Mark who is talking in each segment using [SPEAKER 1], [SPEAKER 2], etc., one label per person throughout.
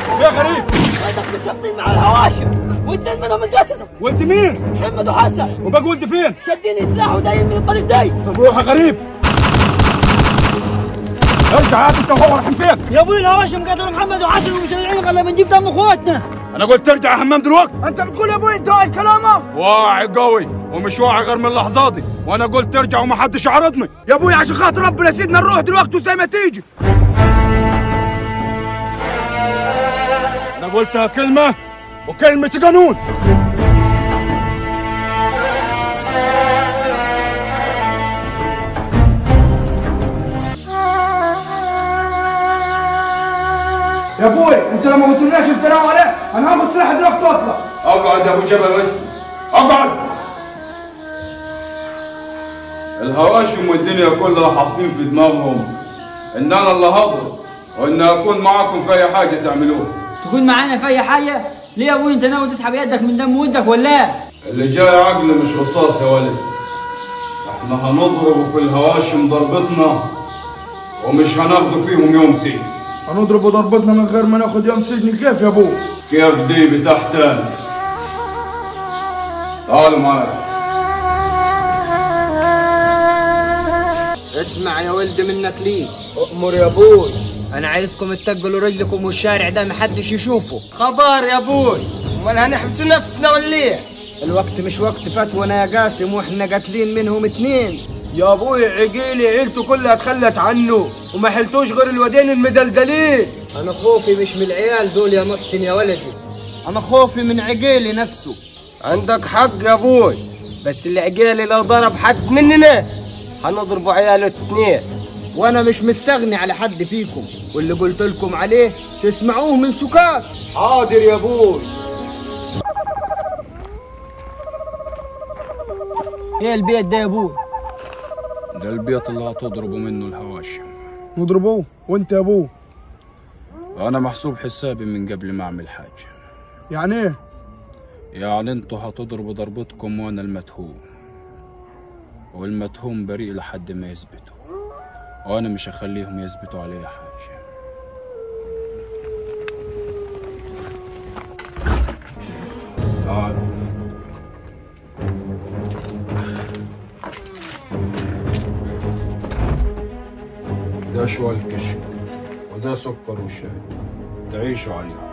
[SPEAKER 1] يا غريب
[SPEAKER 2] ولدك متشطين مع الهواشم واثنين منهم انقتلوا
[SPEAKER 1] وانت مين
[SPEAKER 2] محمد وحسن
[SPEAKER 1] وباقي ولد فين
[SPEAKER 2] شديني سلاح ودايم من الطريق داي
[SPEAKER 1] طب روح يا غريب ارجع هات انت وهو رايحين فين
[SPEAKER 2] يا ابوي الهواشم قتلوا محمد وحسن ومش راجعين غير لما نجيب دم اخواتنا
[SPEAKER 1] انا قلت ترجع يا همام دلوقتي
[SPEAKER 2] انت بتقول يا ابوي انت واعي كلامك
[SPEAKER 1] واعي قوي ومش واعي غير من لحظاتي وانا قلت ترجع ومحدش عرضني
[SPEAKER 2] يا ابوي عشان خاطر ربنا سيدنا نروح دلوقتي وزي ما تيجي
[SPEAKER 1] انا قلتها كلمه وكلمه قانون
[SPEAKER 3] يا ابوي انت لما قلتلناش بتناول عليه انا هاخد سلاح دلوقتي واطلع
[SPEAKER 1] اقعد يا ابو جبل واسمع اقعد الهواشم والدنيا كلها حاطين في دماغهم ان انا اللي هضرب وان اكون معاكم في اي حاجه تعملوها
[SPEAKER 4] تكون معانا في اي حاجه ليه يا ابوي انت ناوي تسحب يدك من دم ودك ولا
[SPEAKER 1] اللي جاي عقل مش رصاص يا ولد احنا هنضربه في الهواشم ضربتنا ومش هناخده فيهم يوم سين
[SPEAKER 3] هنضرب ضربتنا من غير ما ناخد يوم سجن كيف يا ابوي
[SPEAKER 1] كيف دي بتحتاني تعالوا معايا
[SPEAKER 5] اسمع يا ولد منك ليه أؤمر يا ابوي انا عايزكم تتقلوا رجلكم والشارع ده محدش يشوفه
[SPEAKER 6] خبر يا ابوي امال هنحبس نفسنا ولا ايه
[SPEAKER 5] الوقت مش وقت فتوى يا قاسم واحنا قاتلين منهم اتنين
[SPEAKER 6] يا ابوي عقيلي عيلته كلها تخلت عنه وما حلتوش غير الودين المدلدلين
[SPEAKER 5] انا خوفي مش من العيال دول يا محسن يا ولدي انا خوفي من عقيلي نفسه
[SPEAKER 6] عندك حق يا ابوي بس العقيلي لو ضرب حد مننا هنضربوا عياله اتنين
[SPEAKER 5] وانا مش مستغني على حد فيكم واللي قلت لكم عليه تسمعوه من سكات
[SPEAKER 6] حاضر يا ابوي
[SPEAKER 4] ايه البيت ده يا ابوي
[SPEAKER 1] ده البيت اللي هتضربوا منه الهواشم
[SPEAKER 3] نضربوه وانت يا ابوه
[SPEAKER 1] انا محسوب حسابي من قبل ما اعمل حاجه
[SPEAKER 3] يعني ايه
[SPEAKER 1] يعني انتوا هتضربوا ضربتكم وانا المتهوم والمتهوم بريء لحد ما يثبتوا وانا مش هخليهم يثبتوا عليه حاجه تعالوا ده شوال الكشك وده سكر وشاي تعيشوا عليه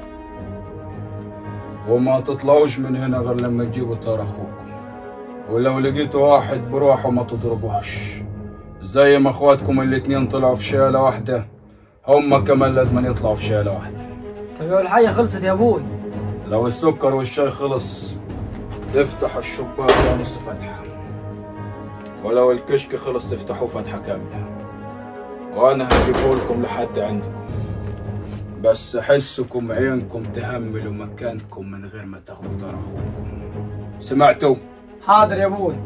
[SPEAKER 1] وما تطلعوش من هنا غير لما تجيبوا طار اخوكم ولو لقيتوا واحد بروحه ما تضربوش زي ما اخواتكم الاتنين طلعوا في شيلة واحدة هم كمان لازم يطلعوا في شيلة واحدة
[SPEAKER 4] طب يا الحاجه خلصت يا ابوي
[SPEAKER 1] لو السكر والشاي خلص تفتح الشباك ده نص فتحة ولو الكشك خلص تفتحوه فتحة كاملة وأنا هجيبه لكم لحد عندكم بس حسكم عينكم تهملوا مكانكم من غير ما تاخدوا طار أخوكم سمعتوا؟
[SPEAKER 4] حاضر يا ابوي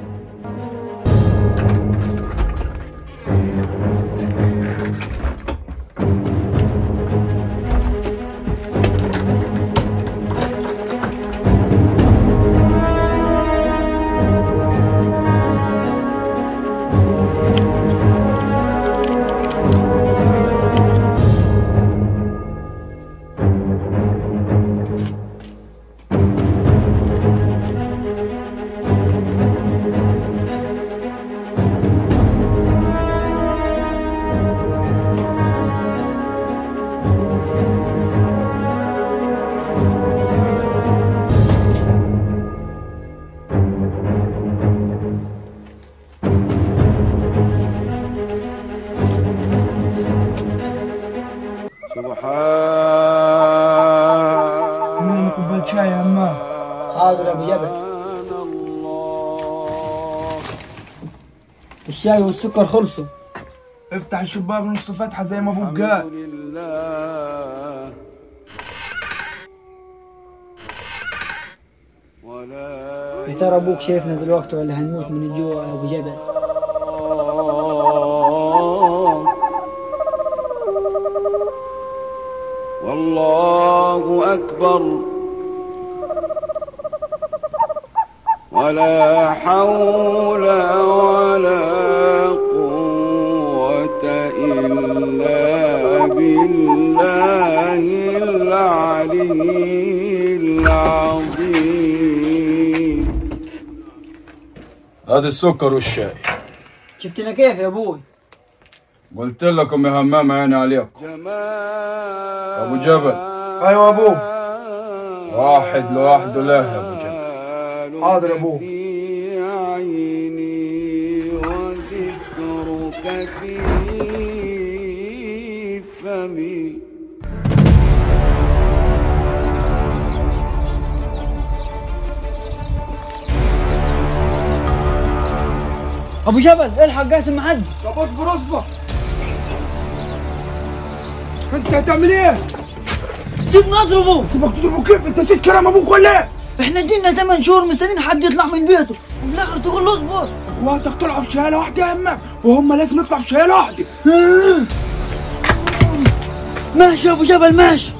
[SPEAKER 3] من كوبايه شاي يا عماه
[SPEAKER 4] حاضر يا ابو جبل الشاي والسكر خلصوا
[SPEAKER 3] افتح الشباك نص فتحه زي ما ابوك قال
[SPEAKER 4] يا ترى ابوك شايفنا دلوقتي ولا هنموت من الجوع يا ابو جبل
[SPEAKER 7] والله أكبر ولا حول ولا قوة إلا بالله العظيم
[SPEAKER 1] هذا السكر والشاي
[SPEAKER 4] شفتنا كيف يا ابوي
[SPEAKER 1] قلت لكم يا همام عيني عليكم
[SPEAKER 7] جمال
[SPEAKER 1] أبو جبل
[SPEAKER 3] ايوه يا ابوه
[SPEAKER 1] واحد لوحده لا يا ابو جبل
[SPEAKER 3] حاضر يا ابوه
[SPEAKER 7] في عيني وذكرك في فمي
[SPEAKER 2] ابو جبل الحق قاسم محد
[SPEAKER 3] طب اصبر اصبر انت هتعمل ايه؟
[SPEAKER 2] سيبنا اضربه
[SPEAKER 3] سيبك تضربه كيف؟ انت نسيت كلام ابوك ولا ايه؟
[SPEAKER 2] احنا دينا 8 شهور مستنيين حد يطلع من بيته وفي الاخر تقول له اصبر
[SPEAKER 3] اخواتك طلعوا في شهاله واحده يا اما وهم لازم يطلعوا في شهاله واحده
[SPEAKER 2] ماشي يا ابو جبل ماشي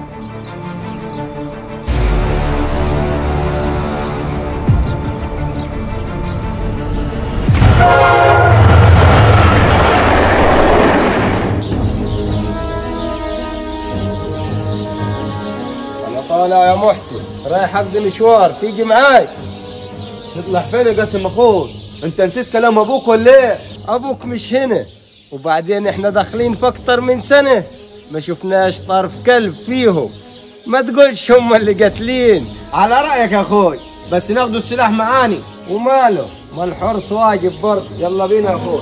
[SPEAKER 6] انا طالع يا محسن رايح اقضي مشوار تيجي معاي
[SPEAKER 5] تطلع فين يا قاسم اخوي انت نسيت كلام ابوك ولا ايه
[SPEAKER 6] ابوك مش هنا وبعدين احنا داخلين في اكتر من سنة ما شفناش طرف كلب فيهم ما تقولش هم اللي قاتلين
[SPEAKER 5] على رايك يا اخوي بس ناخدوا السلاح معاني
[SPEAKER 6] وماله ما الحرص واجب برضه يلا بينا يا اخوي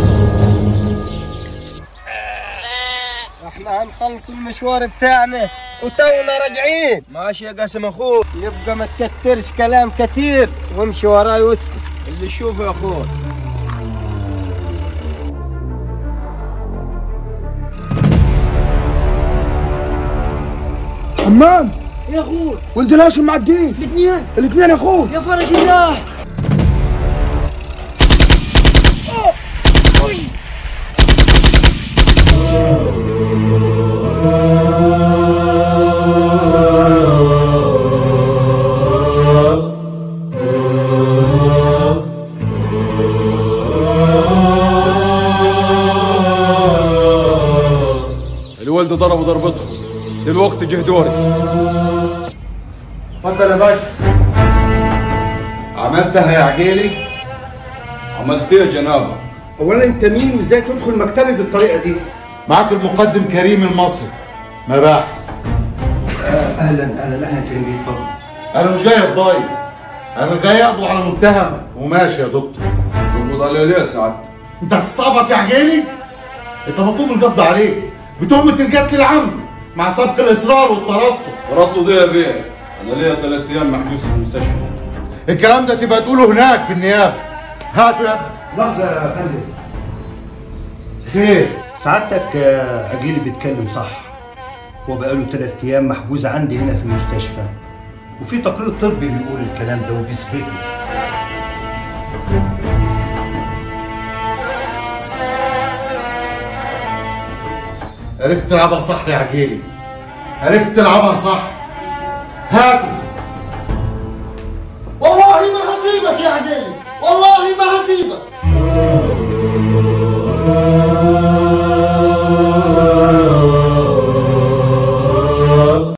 [SPEAKER 6] احنا هنخلص المشوار بتاعنا وتونا راجعين
[SPEAKER 5] ماشي يا قاسم اخوي
[SPEAKER 6] يبقى ما تكترش كلام كتير وامشي وراي واسكت
[SPEAKER 5] اللي تشوفه يا اخوي
[SPEAKER 3] همام
[SPEAKER 2] يا اخوي
[SPEAKER 3] ولد الهاشم معدين
[SPEAKER 2] الاثنين
[SPEAKER 3] الاثنين يا اخوي
[SPEAKER 2] يا فرج الله
[SPEAKER 1] الولد ضربوا ضربته دلوقتي جه دوري
[SPEAKER 3] اتفضل يا باشا
[SPEAKER 8] عملتها يا عجيلي
[SPEAKER 1] عملت ايه جنابك
[SPEAKER 3] اولا انت مين وازاي تدخل مكتبي بالطريقه دي؟
[SPEAKER 8] معك المقدم كريم المصري مباحث
[SPEAKER 3] اهلا اهلا اهلا كريم بيه اتفضل
[SPEAKER 8] انا مش جاي اتضايق انا جاي اقبض على متهم وماشي يا دكتور
[SPEAKER 1] تقبض عليه ليه سعادتك
[SPEAKER 8] انت هتستعبط يا عجيلي انت مطلوب القبض عليك بتهمة القتل العمد مع سبق الاصرار والترصد
[SPEAKER 1] راسه ده يا بيه انا ليا ثلاث ايام محجوز في المستشفى
[SPEAKER 8] الكلام ده تبقى تقوله هناك في النيابه هاتوا يا ابني
[SPEAKER 9] لحظة يا فندم
[SPEAKER 8] خير
[SPEAKER 9] سعادتك آه، أجيلي بيتكلم صح هو بقاله تلات أيام محجوز عندي هنا في المستشفى وفي تقرير طبي بيقول الكلام ده وبيثبته
[SPEAKER 8] عرفت تلعبها صح يا عجيلي عرفت تلعبها صح هاتوا والله ما هسيبك يا عجيلي والله ما